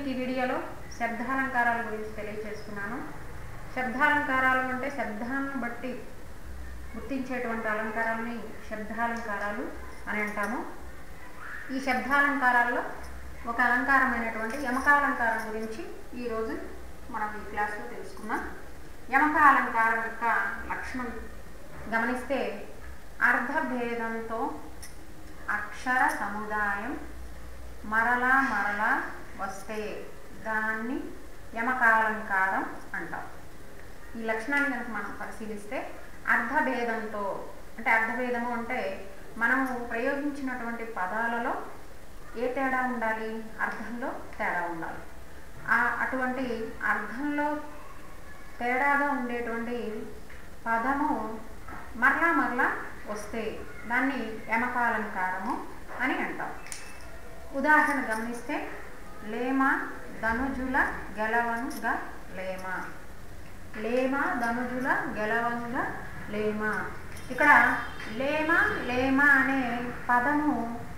మీకు ఈ వీడియోలో శబ్దాలంకారాల గురించి తెలియజేస్తున్నాను శబ్దాలంకారాలు అంటే శబ్దాలను బట్టి గుర్తించేటువంటి అలంకారాలని శబ్దాలంకారాలు అని అంటాము ఈ శబ్దాలంకారాల్లో ఒక అలంకారమైనటువంటి యమకాలంకారం గురించి ఈరోజు మనం ఈ క్లాస్లో తెలుసుకుందాం యమక అలంకారం యొక్క లక్షణం గమనిస్తే అర్ధభేదంతో అక్షర సముదాయం మరలా మరలా వస్తే దాన్ని యమకాలంకారం అంటాం ఈ లక్షణాన్ని కనుక మనం పరిశీలిస్తే అర్ధభేదంతో అంటే అర్ధభేదము అంటే మనము ప్రయోగించినటువంటి పదాలలో ఏ తేడా ఉండాలి అర్థంలో తేడా ఉండాలి ఆ అటువంటి అర్థంలో తేడాగా ఉండేటువంటి పదము మరలా మరలా వస్తే దాన్ని యమకాలంకారము అని అంటాం ఉదాహరణ గమనిస్తే లేమ ధనుజుల గెలవంగ లేమ లేమ ధనుజుల గెలవంగ లేమ ఇక్కడ లేమ లేమ అనే పదము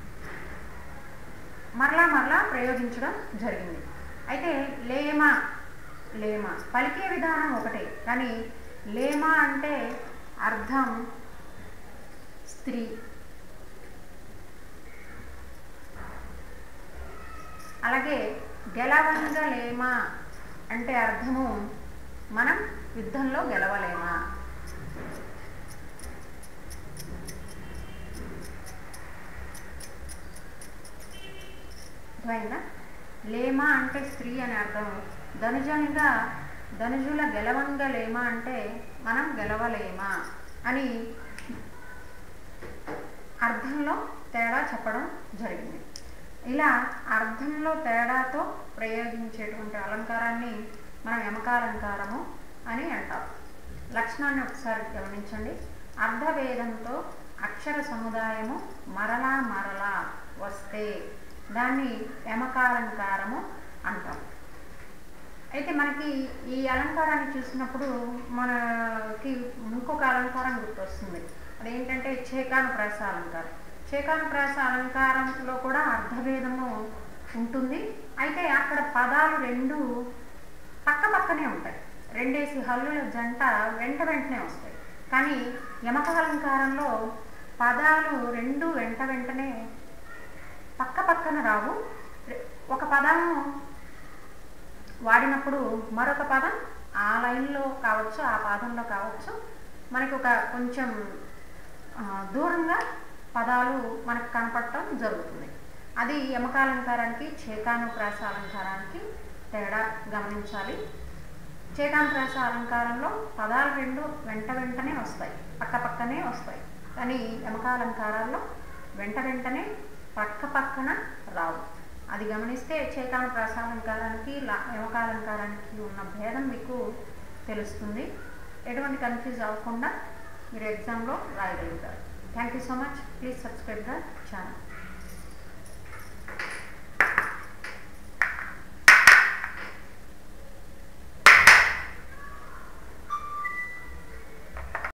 మరలా మరలా ప్రయోగించడం జరిగింది అయితే లేమ లేమ పలికే విధానం ఒకటే కానీ లేమ అంటే అర్థం స్త్రీ అలాగే గెలవంగ లేమ అంటే అర్థము మనం యుద్ధంలో గెలవలేమా అర్థమైందా లేమ అంటే స్త్రీ అని అర్థం ధనుజనిగా ధనుజుల గెలవంగ లేమ అంటే మనం గెలవలేమా అని అర్థంలో తేడా చెప్పడం జరిగింది ఇలా అర్థంలో తేడాతో ప్రయోగించేటువంటి అలంకారాన్ని మనం యమకాలంకారము అని అంటాం లక్షణాన్ని ఒకసారి గమనించండి అర్ధభేదంతో అక్షర సముదాయము మరలా మరలా వస్తే దాన్ని యమకాలంకారము అంటాం అయితే మనకి ఈ అలంకారాన్ని చూసినప్పుడు మనకి ఇంకొక అలంకారం గుర్తొస్తుంది అదేంటంటే చేకాను ప్రాస అలంకారం చేకాను ప్రాస అలంకారంలో కూడా అర్ధభేదము ఉంటుంది అయితే అక్కడ పదాలు రెండు పక్క పక్కనే ఉంటాయి రెండేసి హల్లుల జంట వెంట వెంటనే వస్తాయి కానీ యమకాలంకారంలో పదాలు రెండు వెంట వెంటనే పక్క పక్కన రావు ఒక పదము వాడినప్పుడు మరొక పదం ఆ లైన్లో కావచ్చు ఆ పాదంలో కావచ్చు మనకి ఒక కొంచెం దూరంగా పదాలు మనకు కనపడటం జరుగుతుంది అది యమకాలంకారానికి చేకానుప్రాస అలంకారానికి తేడా గమనించాలి చేకానుప్రాస అలంకారంలో పదాలు రెండు వెంట వెంటనే వస్తాయి పక్క పక్కనే వస్తాయి కానీ యమకాలంకారాల్లో వెంట వెంటనే పక్క పక్కన రావు అది గమనిస్తే చేకాను ప్రాసాలంకారానికి యమకాలంకారానికి ఉన్న భేదం మీకు తెలుస్తుంది ఎటువంటి కన్ఫ్యూజ్ అవ్వకుండా మీరు ఎగ్జామ్లో రాయగలుగుతారు thank you so much please subscribe the channel